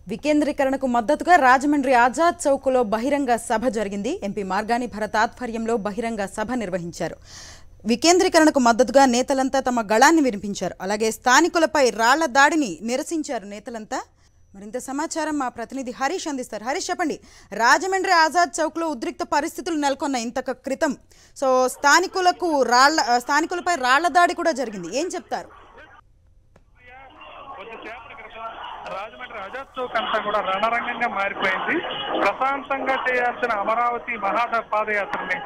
వికేంద్రీకరణకు మద్దతుగా రాజమండ్రి ఆజాద్ చౌక్లో బహిరంగ సభ జరిగింది ఎంపీ మార్గాని భరత్ ఆధ్వర్యంలో బహిరంగ సభ నిర్వహించారు వికేంద్రీకరణకు మద్దతుగా నేతలంతా తమ గళాన్ని వినిపించారు అలాగే స్థానికులపై రాళ్ల దాడిని నిరసించారు నేతలంతా మరింత సమాచారం మా ప్రతినిధి హరీష్ అందిస్తారు హరీష్ చెప్పండి రాజమండ్రి ఆజాద్ చౌక్లో ఉద్రిక్త పరిస్థితులు నెలకొన్న ఇంతకు క్రితం సో స్థానికులకు రాళ్ల స్థానికులపై రాళ్ల దాడి కూడా జరిగింది ఏం చెప్తారు కొద్దిసేపటి క్రితం రాజమండ్రి అజాద్ చౌక్ అంతా కూడా రణరంగంగా మారిపోయింది ప్రశాంతంగా చేయాల్సిన అమరావతి మహాద పాదయాత్రని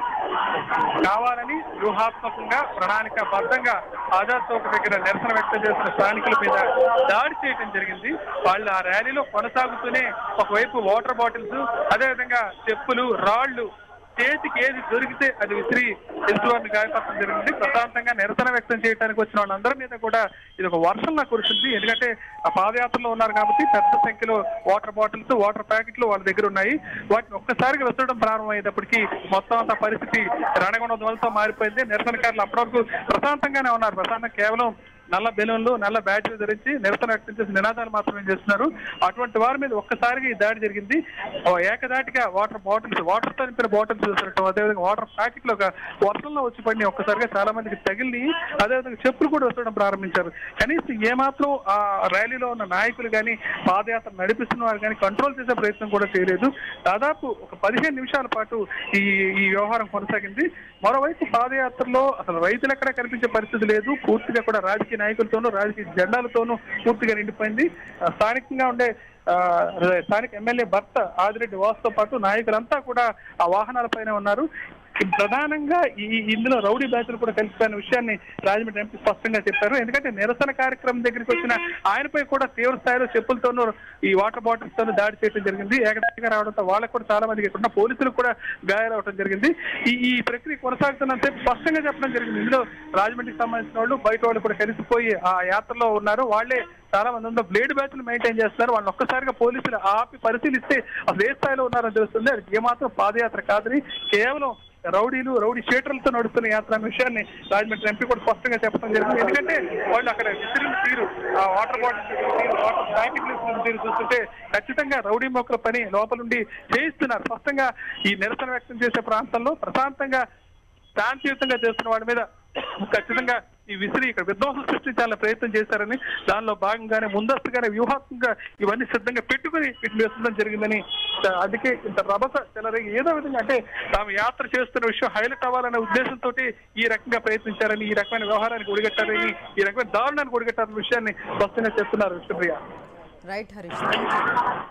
కావాలని వ్యూహాత్మకంగా ప్రణాళిక బద్ధంగా ఆజాద్ చౌక్ దగ్గర నిరసన వ్యక్తం చేసిన స్థానికుల మీద దాడి చేయడం జరిగింది వాళ్ళు ఆ ర్యాలీలో కొనసాగుతూనే ఒకవైపు వాటర్ బాటిల్స్ అదేవిధంగా చెప్పులు రాళ్లు చేతికి ఏది దొరికితే అది విసిరి ఎదుటివారిని గాయపరచడం జరిగింది ప్రశాంతంగా నిరసన వ్యక్తం చేయడానికి వచ్చిన వాళ్ళందరి మీద కూడా ఇది ఒక వర్షంలా కురిసింది ఎందుకంటే ఆ పాదయాత్రలో ఉన్నారు కాబట్టి పెద్ద సంఖ్యలో వాటర్ బాటిల్స్ వాటర్ ప్యాకెట్లు వాళ్ళ దగ్గర ఉన్నాయి వాటిని ఒక్కసారిగా విసరడం ప్రారంభమయ్యేటప్పటికి మొత్తం అంత పరిస్థితి రణగుణ ధ్వలతో మారిపోయింది నిరసనకారులు అప్పటి వరకు ప్రశాంతంగానే ఉన్నారు ప్రశాంతం కేవలం నల్ల బెలూన్లు నల్ల బ్యాటరీ ధరించి నిరసన వ్యక్తం చేసి నినాదాలు మాత్రమే చేస్తున్నారు అటువంటి వారి మీద ఒక్కసారిగా ఈ దాడి జరిగింది ఓ ఏకదాటిగా వాటర్ బాటిల్స్ వాటర్ తో నింపిన బాటిల్స్ చూసినట్టు అదేవిధంగా వాటర్ ప్యాకెట్లు ఒక వర్షంలో వచ్చి పడి ఒక్కసారిగా చాలా మందికి తగిలి అదేవిధంగా చెప్పులు కూడా వసడం ప్రారంభించారు కనీసం ఏమాత్రం ఆ ర్యాలీలో ఉన్న నాయకులు కానీ పాదయాత్ర నడిపిస్తున్న వారు కానీ కంట్రోల్ చేసే ప్రయత్నం కూడా చేయలేదు దాదాపు ఒక పదిహేను నిమిషాల పాటు ఈ ఈ వ్యవహారం కొనసాగింది మరోవైపు పాదయాత్రలో అసలు రైతులు ఎక్కడ కనిపించే పరిస్థితి లేదు పూర్తిగా కూడా రాజకీయ నాయకులతోనూ రాజకీయ జెండాలతోనూ పూర్తిగా నిండిపోయింది ఆ, స్థానికంగా ఉండే ఆ, స్థానిక ఎమ్మెల్యే భర్త ఆదిరెడ్డి వాసుతో పాటు నాయకులంతా కూడా ఆ వాహనాలపైన ఉన్నారు ప్రధానంగా ఈ ఇందులో రౌడీ బ్యాచ్లు కూడా కలిసిపోయిన విషయాన్ని రాజమండ్రి ఎంపీ స్పష్టంగా చెప్పారు ఎందుకంటే నిరసన కార్యక్రమం దగ్గరికి వచ్చిన ఆయనపై కూడా తీవ్ర స్థాయిలో చెప్పులతోనూ ఈ వాటర్ బాటిల్స్ తోనూ దాడి చేయడం జరిగింది ఏకదాటిగా రావడంతో వాళ్ళకు కూడా చాలా మందికి ఇక్కడ ఉన్న పోలీసులకు కూడా గాయాలవడం జరిగింది ఈ ఈ ప్రక్రియ కొనసాగుతున్నంత స్పష్టంగా చెప్పడం జరిగింది ఇందులో రాజమండ్రికి సంబంధించిన వాళ్ళు బయట వాళ్ళు కూడా కలిసిపోయి ఆ యాత్రలో ఉన్నారు వాళ్ళే చాలా మంది ఉందో బ్లేడ్ బ్యాచ్లు మెయింటైన్ చేస్తున్నారు వాళ్ళని ఒక్కసారిగా పోలీసులు ఆపి పరిశీలిస్తే అసలు ఏ స్థాయిలో ఉన్నారని తెలుస్తుంది అది ఏమాత్రం పాదయాత్ర కాదని కేవలం రౌడీలు రౌడీ షీటర్లతో నడుస్తున్న యాత్ర అనే విషయాన్ని రాజమండ్రి ఎంపీ కూడా స్పష్టంగా చెప్పడం జరిగింది ఎందుకంటే వాళ్ళు అక్కడ విసిరిన తీరు ఆ వాటర్ బాటిల్ తీరు వాటర్ ప్యాకెట్లు విసిరిన తీరు చూస్తుంటే ఖచ్చితంగా రౌడీ మొక్కల పని లోపలుండి చేయిస్తున్నారు స్పష్టంగా ఈ నిరసన వ్యక్తం చేసే ప్రాంతంలో ప్రశాంతంగా శాంతియుతంగా చేస్తున్న వాడి మీద ఖచ్చితంగా ఈ విసిరి ఇక్కడ విధ్వంసం సృష్టించాలని ప్రయత్నం చేశారని దానిలో భాగంగానే ముందస్తుగానే వ్యూహాత్మకంగా ఇవన్నీ సిద్ధంగా పెట్టుకుని వీటిని వేస్తుందని జరిగిందని ద- అందుకే ఇంత రభస చెలరేగి ఏదో విధంగా అంటే తాము యాత్ర చేస్తున్న విషయం హైలైట్ అవ్వాలనే ఉద్దేశంతో ఈ రకంగా ప్రయత్నించారని ఈ రకమైన వ్యవహారానికి ఒడిగట్టారని ఈ రకమైన దారుణానికి ఒడిగట్టారనే విషయాన్ని స్పష్టంగా చెప్తున్నారు Vishnupriya right Harish thank you